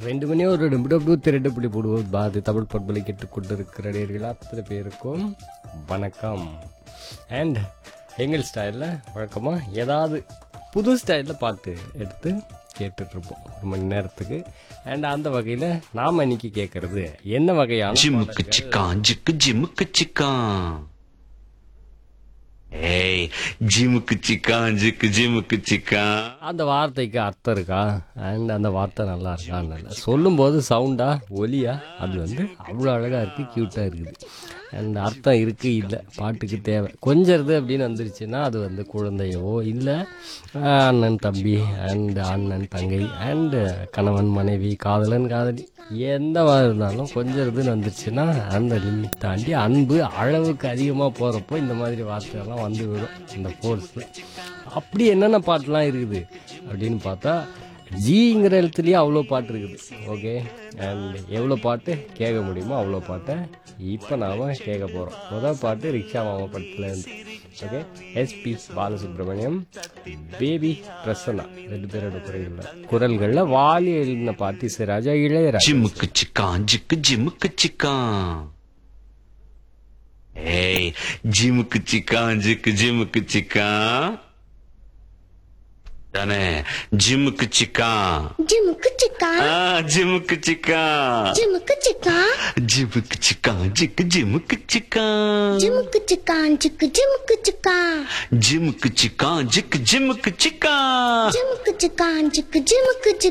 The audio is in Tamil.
ரெண்டு மணி ஒரு நிமிடம் ரெண்டு புள்ளி போடுவோம் பாரதி தமிழ் பண்பலை கேட்டுக்கொண்டிருக்கிற நேர்கள் அத்தனை பேருக்கும் வணக்கம் அண்ட் எங்கள் ஸ்டைலில் வழக்கமாக ஏதாவது புது ஸ்டைலில் பாட்டு எடுத்து கேட்டுட்ருப்போம் ஒரு மணி நேரத்துக்கு அண்ட் அந்த வகையில் நாம் இன்னைக்கு கேட்குறது என்ன வகையான ஜிமுக்கு சிக்கான் ஜிக்கு ஜிமுக்கு சிக்கான் ஏய் ஜிமுக்கு சிக்கான் ஜிக்கு ஜிமுக்கு சிக்கான் அந்த வார்த்தைக்கு அர்த்தம் இருக்கா அண்ட் அந்த வார்த்தை நல்லா இருக்கான்னு இல்லை சொல்லும்போது சவுண்டா ஒலியா அது வந்து அவ்வளோ அழகாக இருக்குது க்யூட்டாக இருக்குது அண்ட் அர்த்தம் இருக்குது இல்லை பாட்டுக்கு தேவை கொஞ்சிறது அப்படின்னு வந்துருச்சுன்னா அது வந்து குழந்தையோ இல்லை அண்ணன் தம்பி அண்ட் அண்ணன் தங்கை அண்டு கணவன் மனைவி காதலன் காதலி எந்த மாதிரி இருந்தாலும் கொஞ்சிறதுன்னு வந்துருச்சுன்னா அந்த லிமிட் தாண்டி அன்பு அளவுக்கு அதிகமாக போகிறப்போ இந்த மாதிரி வார்த்தையெல்லாம் வந்து விடும் இந்த ஃபோர்ஸில் அப்படி என்னென்ன பாட்டுலாம் இருக்குது அப்படின்னு பார்த்தா ஜிங்கிற எழுத்துலேயே அவ்வளோ பாட்டு இருக்குது ஓகே அண்ட் எவ்வளோ பாட்டு கேட்க முடியுமோ அவ்வளோ பாட்டை இப்போ நாம் கேட்க போகிறோம் முதல் பாட்டு ரிக்ஷா மாமா படத்துலேருந்து okay S P Balasubrahmanyam Baby Prasanna ரெண்டு பேரோட குரல்களில் குரல்களில் வாலி எழுதின பாட்டு சிராஜா இளையராஜா ஜிமுக்கு சிக்கான் ஜிக்கு ஜிமுக்கு சிக்கான் ஏய் ஜிமுக்கு சிக்கான் ஜிக்கு ஜிமுக்கு சிக்கான் தானே ஜிமுக்கு சிக்கான் ஜிமுக்கு சிக்கா ஆ ஜிமுக்கு சிக்கான் ஜிமுக்கு சிக்கா ஜிமுக்கு சிக்கான் ஜிக்கு ஜிமுக்கு சிக்கான் ஜிமுக்கு சிக்கான் ஜிக்கு ஜிமுக்கு சிக்கா ஜிமுக்கு சிக்கான் ஜிக்கு ஜிமுக்கு சிக்கான் ஜிமுக்கு சிக்கான் ஜிக்கு ஜிமுக்கு சிக்கா